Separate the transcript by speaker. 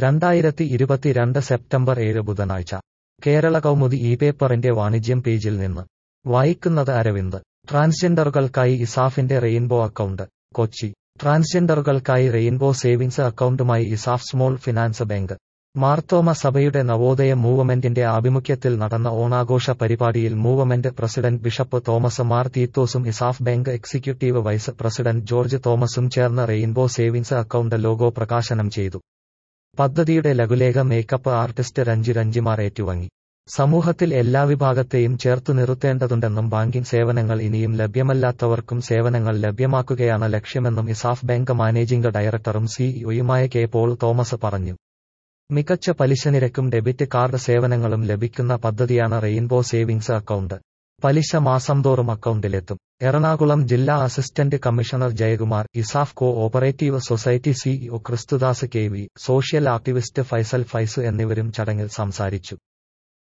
Speaker 1: രണ്ടായിരത്തി ഇരുപത്തിരണ്ട് സെപ്റ്റംബർ ഏഴ് ബുധനാഴ്ച കേരള കൗമുദി ഈ പേപ്പറിന്റെ വാണിജ്യം പേജിൽ നിന്ന് വായിക്കുന്നത് അരവിന്ദ് ട്രാൻസ്ജെൻഡറുകൾക്കായി ഇസാഫിന്റെ റെയിൻബോ അക്കൗണ്ട് കൊച്ചി ട്രാൻസ്ജെൻഡറുകൾക്കായി റെയിൻബോ സേവിങ്സ് അക്കൗണ്ടുമായി ESAF small finance bank Marthoma സഭയുടെ നവോദയ മൂവ്മെന്റിന്റെ ആഭിമുഖ്യത്തിൽ നടന്ന ഓണാഘോഷ പരിപാടിയിൽ movement president bishop Thomas Mar തീത്തോസും ESAF bank executive vice president George തോമസും ചേർന്ന് റെയിൻബോ സേവിങ്സ് അക്കൗണ്ട് ലോഗോ പ്രകാശനം ചെയ്തു പദ്ധതിയുടെ ലഘുലേഖ മേക്കപ്പ് ആർട്ടിസ്റ്റ് രഞ്ജി രഞ്ജിമാർ ഏറ്റുവാങ്ങി സമൂഹത്തിൽ എല്ലാ വിഭാഗത്തെയും ചേർത്തു നിർത്തേണ്ടതുണ്ടെന്നും ബാങ്കിംഗ് സേവനങ്ങൾ ഇനിയും ലഭ്യമല്ലാത്തവർക്കും സേവനങ്ങൾ ലഭ്യമാക്കുകയാണ് ലക്ഷ്യമെന്നും ഇസാഫ് ബാങ്ക് മാനേജിംഗ് ഡയറക്ടറും സിഇഒയുമായ കെ പോൾ തോമസ് പറഞ്ഞു മികച്ച പലിശ നിരക്കും ഡെബിറ്റ് കാർഡ് സേവനങ്ങളും ലഭിക്കുന്ന പദ്ധതിയാണ് റെയിൻബോ സേവിങ്സ് അക്കൗണ്ട് പലിശ മാസം തോറും അക്കൗണ്ടിലെത്തും എറണാകുളം ജില്ലാ assistant commissioner Jayakumar ESAF cooperative society CEO Kristhudas K V social activist Faisal Faiz എന്നിവരും ചടങ്ങിൽ സംസാരിച്ചു